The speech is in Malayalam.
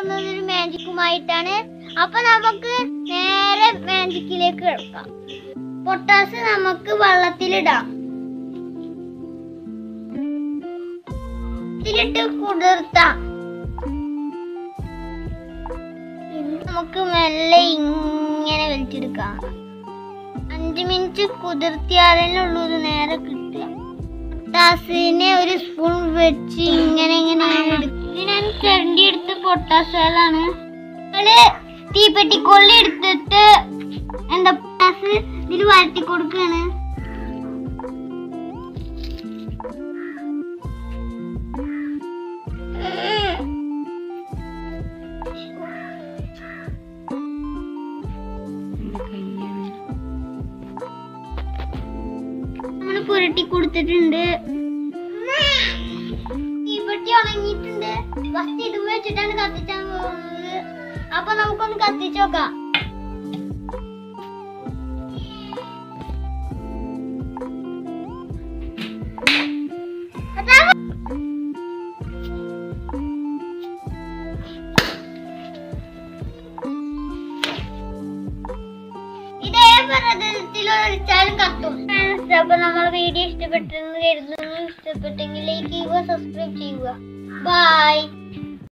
പോകുന്നത് ഒരു മാജിക്കുമായിട്ടാണ് അപ്പൊ നമുക്ക് നേരെ മാജിക്കിലേക്ക് കിടക്കാം പൊട്ടാസ് നമുക്ക് വെള്ളത്തിലിടാം ഇതിലിട്ട് കുതിർത്താം പിന്നെ നമുക്ക് മെല്ലെ ഇങ്ങനെ വലിച്ചെടുക്കാം അഞ്ച് മിനിറ്റ് കുതിർത്തിയാലേ ഉള്ളൂ ഇത് നേരെ കിട്ടുക പൊട്ടാസിനെ ഒരു സ്പൂൺ വെച്ച് ഇങ്ങനെ ഇങ്ങനെ എടുക്കും ഇത് ഞാൻ ചരണ്ടി എടുത്ത് പൊട്ടാസുകളാണ് നമ്മള് തീപ്പെട്ടിക്കൊള്ളി എടുത്തിട്ട് എന്താ പൊട്ടാസ് ഇതിൽ വരട്ടി കൊടുക്കാണ് നമ്മള് പുരട്ടി കൊടുത്തിട്ടുണ്ട് തീപ്പെട്ടി ഉണങ്ങിയിട്ടുണ്ട് ഫസ്റ്റ് ഇത് വെച്ചിട്ടാണ് കത്തിച്ചാൻ പോകുന്നത് അപ്പൊ നമുക്കൊന്ന് കത്തിച്ച് നോക്കാം അതാ ഇതേ പ്രതലത്തിൽ ഒഴിച്ചാലും കത്തും അപ്പൊ നമ്മൾ വീഡിയോ ഇഷ്ടപ്പെട്ടെന്ന് കരുതുന്നു ഇഷ്ടപ്പെട്ടെങ്കിൽ ലൈക്ക് ചെയ്യുക സബ്സ്ക്രൈബ് ചെയ്യുക ബൈ